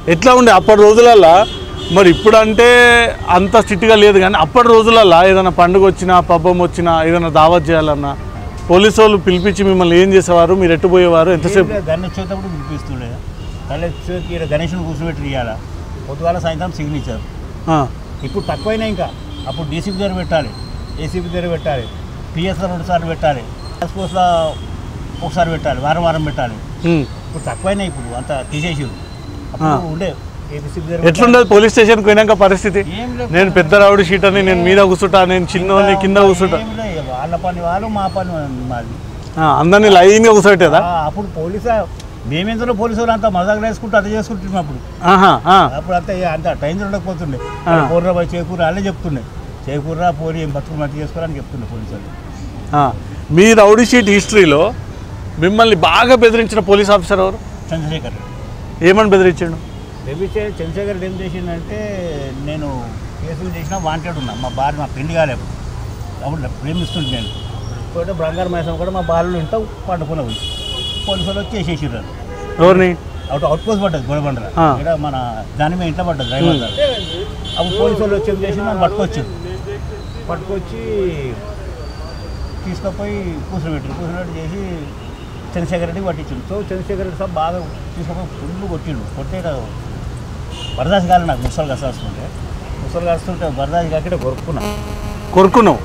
ఎట్లా ఉండే అప్పటి రోజులల్లో మరి ఇప్పుడు అంటే అంత స్ట్రిక్ట్గా లేదు కానీ అప్పటి రోజులల్లో ఏదైనా పండుగ వచ్చినా పబ్బం వచ్చినా ఏదైనా దావత్ చేయాలన్నా పోలీసు వాళ్ళు పిలిపించి మిమ్మల్ని ఏం చేసేవారు మీరు ఎట్టు పోయేవారు ఎంతసేపు గణేష్ చవితప్పుడు పిలిపిస్తుండే గణేష్ చవితికి ఈడ గణేష్ని కూర్చోబెట్టి ఇవ్వాలా పొద్దుగాల సాయంత్రం సిగ్నేచర్ ఆ, ఇప్పుడు తక్కువైనా ఇంకా అప్పుడు డీసీపీ దగ్గర పెట్టాలి ఏసీపీ దగ్గర పెట్టాలి పిఎస్లో రెండు సార్లు పెట్టాలి టాస్క్ ఫోర్స్లో ఒకసారి పెట్టాలి వారం వారం పెట్టాలి ఉమ్. ఇప్పుడు తక్కువైనా ఇప్పుడు అంత తీసేసి అప్పుడు ఆ. ఉండే ఏసీపీ దగ్గర ఎట్లుండదు పోలీస్ స్టేషన్కి పోయినాక పరిస్థితి ఏం లేదు. నేను పెద్ద రౌడీ షీట్ అని నేను మీద కూర్చుంటా నేను చిన్నోని కింద కూర్చుంటా ఏం లేదు. వాళ్ళ పని వాళ్ళు మా పని మాది ఆ, అందరినీ లైన్గా కూర్చోబెట్టేదా ఆ, అప్పుడు పోలీసు మేమెందులో పోలీసు వాళ్ళు అంతా మజాకు వేసుకుంటూ అంత చేసుకుంటున్నాం అప్పుడు ఆహా ఆ, అప్పుడు అంతా ఏ- అంత టైం ఉండకపోతుండే ఆ. కూర్రా పోయి చేకూర వాళ్ళే చెప్తుండే చేకూర్రా పోరి ఏం బతుకు మట్టి చేసుకోవాలని చెప్తుండే పోలీసు వాళ్ళు ఆ. మీ రౌడీ షీట్ హిస్టరీలో మిమ్మల్ని బాగా బెదిరించిన పోలీస్ ఆఫీసర్ ఎవరు చంద్రశేఖర్ ఏమని బెదిరించాడు బెదిరించే చంద్రశేఖర్ ఏం చేసిందంటే నేను కేసులు చేసినా వాంటెడ్ ఉన్నా మా భార్య మా పెళ్లి కాలేదు అప్పుడు ప్రేమిస్తుంటే నేను పోతే బంగారు మైసం కూడా మా బాలు ఇంత పండుకున్నవి పోలీసు వాళ్ళు వచ్చి చేసేసారు ఎవరిని అవుట్ అవుట్ పోస్ట్ పడ్డది గొడబండల ఆ. ఇక్కడ మన దాని మీద ఇంట్లో పడ్డది డ్రైవర్ గారు అప్పుడు పోలీసు వాళ్ళు వచ్చి ఏం చేసి నన్ను పట్టుకొచ్చారు పట్టుకొచ్చి తీసుకుపోయి కూర్చోబెట్టారు కూర్చోబెట్టి చేసి చంద్రశేఖర్ రెడ్డి పట్టించారు సో చంద్రశేఖర్ రెడ్డి సార్ బాగా తీసుకుపోయి ఫుల్ కొట్టిండు కొట్టే వరదాసి కాదు నాకు ముసలు కసాస్తుంటే ముసలు కాస్తుంటే వరదాసి కాకటే కొరుక్కున్నా కొరుకున్నావు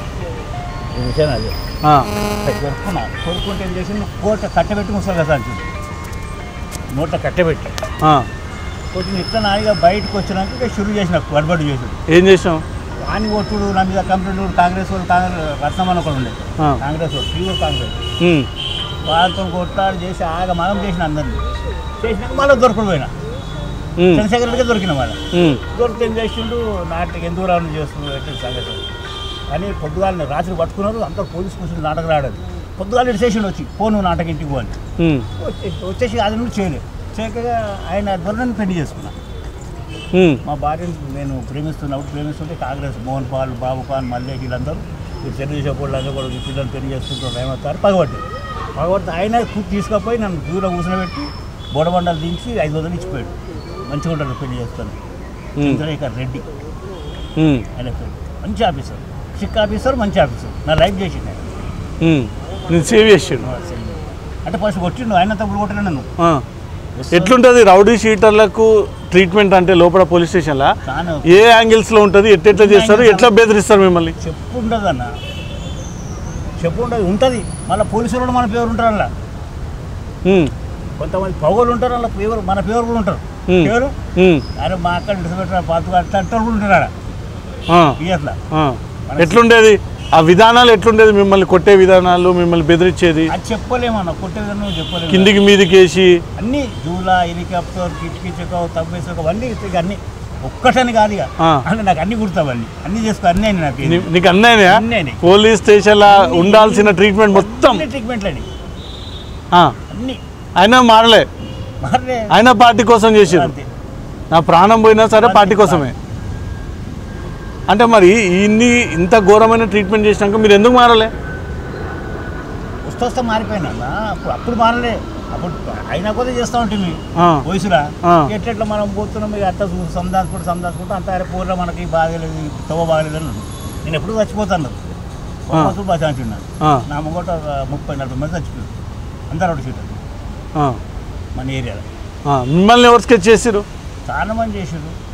ఈ విషయం అది ఆ, కొరుక్కున్నా కొరుక్కుంటే ఏం చేసి కోట కట్టబెట్టి ముసలు కసాల్సింది నోట కట్టబెట్టి ఆ. కొంచెం ఇట్లా నాయిగా బయటకు వచ్చినాక ఇక షురు చేసిన గడబడి చేసి ఏం చేసాం వాని కొట్టుడు నా మీద కంప్లైంట్ కాంగ్రెస్ వాళ్ళు కాంగ్రెస్ రత్నమని ఒకడు ఉండే ఆ. కాంగ్రెస్ వాళ్ళు ప్యూర్ కాంగ్రెస్ ఉమ్, వాళ్ళతో కొట్లాడు చేసి ఆగ మనం చేసిన అందరినీ చేసినాక మళ్ళీ దొరకడు పోయినా ఉమ్, చంద్రశేఖర్ రెడ్డికి దొరికిన వాళ్ళ ఉమ్, దొరికితే ఏం చేసిండు నాటికి ఎందుకు రావడం చేస్తున్నాడు ఎట్లా సంగతి కానీ పొద్దుగాలని రాత్రి పట్టుకున్నారు అంతా పోలీస్ కూర్చుని నాటకం రాడదు పొద్దుగాల ఇటు చేసిండు వచ్చి పోను నాటక ఇంటికి పోని ఉమ్, వచ్చేసి వచ్చేసి అది నుండి చేయలేదు చేయకగా ఆయన దొరకని పెళ్లి చేసుకున్నా ఉమ్, మా భార్యను నేను ప్రేమిస్తున్నప్పుడు ప్రేమిస్తుంటే కాంగ్రెస్ మోహన్ పాల్ బాబు ఖాన్ మల్లేష్ వీళ్ళందరూ మీరు తెలుగుదేశం వాళ్ళు అందరూ కూడా ఈ పిల్లలు పెళ్లి చేసుకుంటారు ఏమవుతారు పగబట్టి పగబడితే ఆయన కు- తీసుకుపోయి నన్ను దూరం కూర్చోబెట్టి బోడబండలు దించి ఐదు వందలు ఇచ్చిపోయాడు మంచిగా ఉంటాడు పెళ్లి చేస్తాను ఉమ్, చంద్రశేఖర్ రెడ్డి ఉమ్, ఆయన పేరు మంచి ఆఫీసర్ సిక్ ఆఫీసర్ మంచి ఆఫీసర్ నా లైఫ్ చేసిండు ఆయన. ఉమ్. నేను సేవ్ చేసిండు అంటే ఫస్ట్ కొట్టిండు ఆయన తప్పుడు కొట్టిన నన్ను ఆ. ఎట్లుంటుంది రౌడీ షీటర్లకు ట్రీట్మెంట్ అంటే లోపల పోలీస్ స్టేషన్లో చాలా ఏ యాంగిల్స్లో ఉంటుంది ఎట్లా చేస్తారు ఎట్లా బెదిరిస్తారు మిమ్మల్ని చెప్పు ఉండదు అన్న చెప్పు ఉండదు ఉంటుంది మళ్ళీ పోలీసులు కూడా మన పేరు ఉంటారు అలా ఉమ్, కొంతమంది పౌరులు ఉంటారు అలా పేరు మన పేరు కూడా ఉంటారు ఉమ్, పేరు ఉమ్, అరే మా అక్కడ ఇడిచిపెట్టారు పాతు అట్లా అంటే కూడా ఉంటారు ఆడ ఆ, పిఎస్లా ఆ. ఎట్లుండేది ఆ విధానాలు ఎట్లుండేది మిమ్మల్ని కొట్టే విధానాలు మిమ్మల్ని బెదిరించేది అది చెప్పలేమన్న కొట్టేది నువ్వు చెప్పలేము కిందికి మీదికి వేసి అన్ని జూలా హెలికాప్టర్ కిటికీచక తవ్వేసక అన్నీ ఇక అన్ని ఒక్కటని కాదు ఇక ఆ. అంటే నాకు అన్ని కుడతావన్నీ అన్ని చేసుకో అన్నీ అయినాయి నా పేరు నీ- నీకు అన్నయ్యా అన్నీ అయినాయి. పోలీస్ స్టేషన్లో ఉండాల్సిన ట్రీట్మెంట్ మొత్తం అన్ని ట్రీట్మెంట్లు అని ఆ, అన్ని అయినా మారలే మరి అయినా పార్టీ కోసం చేసారు అంతే నా ప్రాణం పోయినా సరే పార్టీ కోసమే అంటే మరి ఇన్ని ఇంత ఘోరమైన ట్రీట్మెంట్ చేసినాక మీరు ఎందుకు మారలే వస్తూ వస్తే మారిపోయినా అప్పుడు అప్పుడు మారలే అప్పుడు అయినా కొద్ది చేస్తూ ఉంటుంది ఆ, వయసురా ఆ. ఎట్లెట్లా మనం పోతున్నాం ఇక అట్లా చూ సందాచుకుంటూ సందాచుకుంటూ అంత అరే పూర్లో మనకి బాగలేదు తవ్వ బాగలేదు అని ఉంది. నేను ఎప్పుడు చచ్చిపోతాను ఆ. ఒక్కరు బాగా చచ్చిన్నాను ఆ, నా ముంగట ఒక ముప్పై నలభై మంది చచ్చిపోయారు అందరూ ఒకటి సీటర్ ఆ, మన ఏరియాలో ఆ. మిమ్మల్ని ఎవరు స్కెచ్ చేసిరు చాలా మంది చేసారు